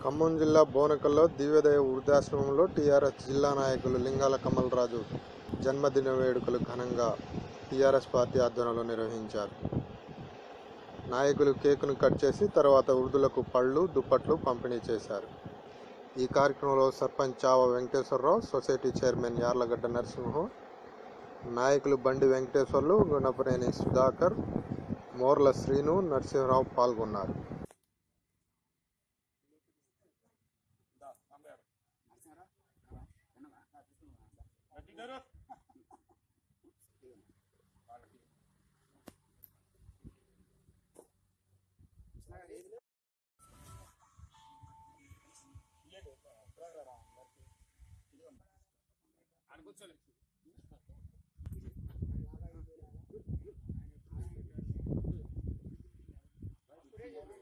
ఖమ్మం జిల్లా బోనకల్లో దివ్యోదయ వృద్ధాశ్రమంలో టీఆర్ఎస్ జిల్లా నాయకులు లింగాల కమలరాజు జన్మదిన వేడుకలు ఘనంగా టీఆర్ఎస్ పార్టీ ఆధ్వర్యంలో నిర్వహించారు నాయకులు కేకును కట్ చేసి తర్వాత వృద్ధులకు పళ్ళు దుప్పట్లు పంపిణీ చేశారు ఈ కార్యక్రమంలో సర్పంచ్ చావ వెంకటేశ్వరరావు సొసైటీ చైర్మన్ యార్లగడ్డ నరసింహం నాయకులు బండి వెంకటేశ్వర్లు గుణపనేని సుధాకర్ మోర్ల శ్రీను నరసింహరావు పాల్గొన్నారు కూర్చోలేదు